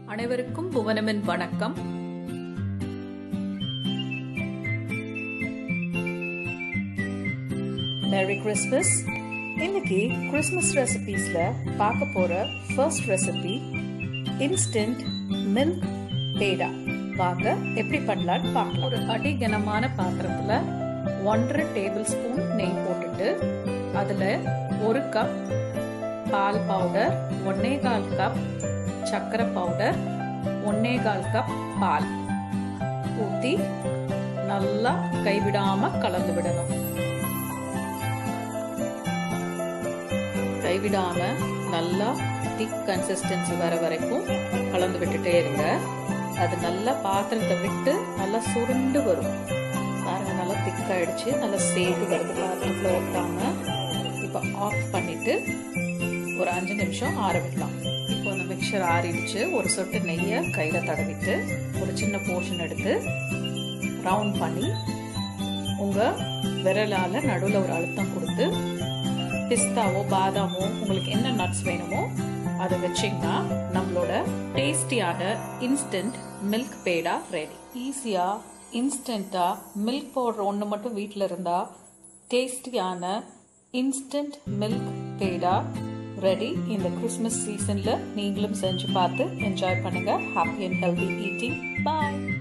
அனைவருக்கும் புவனமின் வணக்கம் merry Christmas இன்னைக்கு கிறிஸ்மஸ் ரெசிபீஸ்ல பார்க்க போற ஃபர்ஸ்ட் ரெசிபி இன்ஸ்டன்ட் மில்க் பேடா வாங்க எப்படி பண்ணலாம்னு பார்க்கலாம் ஒரு அடி கனமான பாத்திரத்துல ஒன்றரை டேபிள் ஸ்பூன் நெய் போட்டுட்டு அதுல ஒரு கப் பால் பவுடர் ஒன்னே கால் கப் சர்க்கரை பவுடர் ஒன்னே கால் கப் பால் ஊற்றி நல்லா கைவிடாம கலந்து விடணும் கைவிடாம நல்லா திக் கன்சிஸ்டன்சி வர வரைக்கும் கலந்து விட்டுட்டே இருங்க அது நல்லா பாத்திரத்தை விட்டு நல்லா சுருண்டு வரும் பாருங்க நல்லா திக்காயிடுச்சு நல்லா சேர்த்து வருது பாத்திரத்துல ஒட்டாம இப்போ ஆஃப் பண்ணிட்டு ஒரு அஞ்சு நிமிஷம் ஆற விடலாம் இப்போ அந்த மிக்சர் ஆறிடுச்சு ஒரு சொட்டு நெய்யை கையில் தடவிட்டு ஒரு சின்ன போர்ஷன் எடுத்து ரவுண்ட் பண்ணி உங்கள் விரலால் நடுவில் ஒரு அழுத்தம் கொடுத்து பிஸ்தாவோ பாதாமோ உங்களுக்கு என்ன நட்ஸ் வேணுமோ அதை வச்சிங்கன்னா நம்மளோட டேஸ்டியான இன்ஸ்டன்ட் மில்க் பேடா ரெடி ஈஸியாக இன்ஸ்டண்ட்டாக மில்க் பவுடர் ஒன்று மட்டும் வீட்டில் இருந்தால் டேஸ்டியான இன்ஸ்டன்ட் மில்க் பேடா ரெடி இந்த கிறிஸ்மஸ் சீசனில் நீங்களும் செஞ்சு பார்த்து என்ஜாய் பண்ணுங்கள் happy and healthy eating bye